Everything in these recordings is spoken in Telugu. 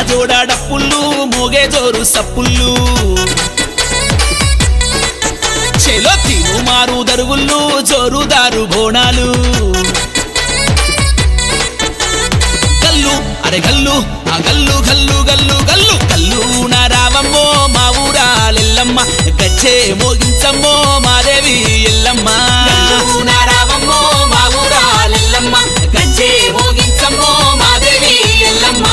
జోడ డప్పుళ్ళు మోగే జోరు సప్పుళ్ళు చెలో తిను మారు దరువుళ్ళు జోరుదారు బోనాలు గల్లు అరే గల్లు ఆ గల్లు గల్లు గల్లు గల్లు గల్లు నా రావమ్మో మా ఊరాలెల్లమ్మ గచ్చే మోగించమ్మో మాదేవి ఎల్లమ్మ నా రావమ్మో మా ఊరాలెల్లమ్మ గజ్జే మోగించమ్మో మాదేవి ఎల్లమ్మ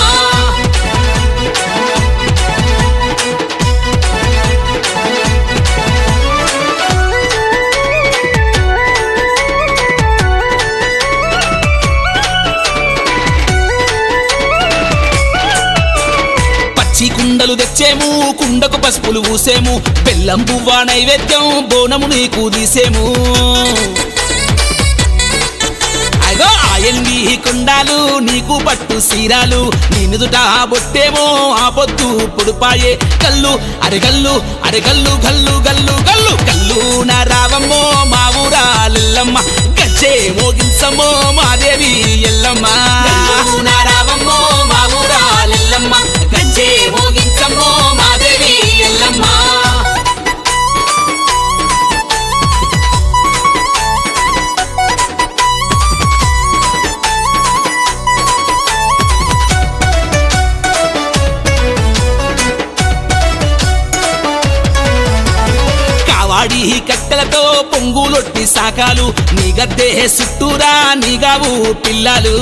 పచ్చి కుండలు తెచ్చేము కుండకు పసుపులు ఊసేము బెల్లం పువ్వా నైవేద్యం బోనము నీకు తీసేము అగో ఆయండి కుండాలు నీకు పట్టు సీరాలు నీ నుదుట బొట్టేమో ఆ పొద్దు పొడుపాయే కల్లు అరెగల్లు అరెగల్లు గల్లు గల్లు గల్లు కల్లు నా రావమ్మో మా ఊరాలెల్లమ్మ గచ్చే మోగించమ్మో మాదేవి ఎల్లమ్మ నా రావమ్మో మా ఊరాలెల్లమ్మ గజ్జే మోగించమ్మో మాదేవి ఎల్లమ్మ కావాడి కట్టెలతో పొంగులొట్టి సాకాలు నీ గద్దే చుట్టూరా నీగావు పిల్లలు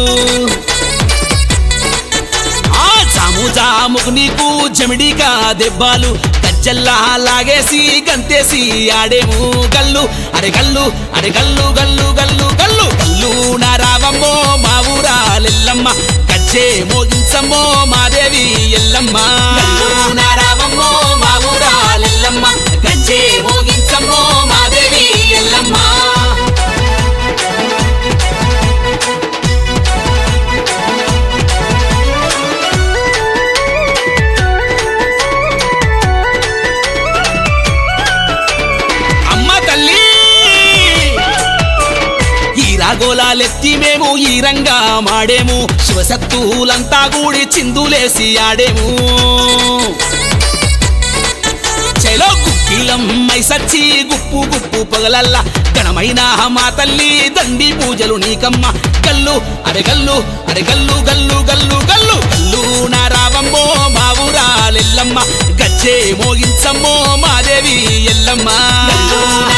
ఆ జాము జాముకు నీకు జమిడిగా దెబ్బాలు గజ్జల్లా లాగేసి గంతేసి ఆడేము గల్లు అరే గల్లు అరే గల్లు గల్లు గల్లు గల్లు గల్లు నా రావమ్మో మా ఊరాలెల్లమ్మ గజ్జే మోగించమ్మో మాదేవి ఎల్లమ్మ నా రావమ్మో మా ఊరాలెల్లమ్మ గజ్జే మోగించమ్మో మాదేవి ఎల్లమ్మ అమ్మ తల్లి ఈ రాగోలాలెత్తి మేము ఈ రంగా మాడేము శివసత్తులంతా కూడి చిందులేసి ఆడేము చెలో కుక్కిలం మైసచ్చి గుప్పు గుప్పు పొగలల్ల ఘనమైన మా తల్లి దండి పూజలు నీకమ్మ గల్లు అరే గల్లు అరే గల్లు గల్లు గల్లు గల్లు గల్లు నా రావమ్మో మా ఊరాలెల్లమ్మ గచ్చే మోగించమ్మో మాదేవి ఎల్లమ్మ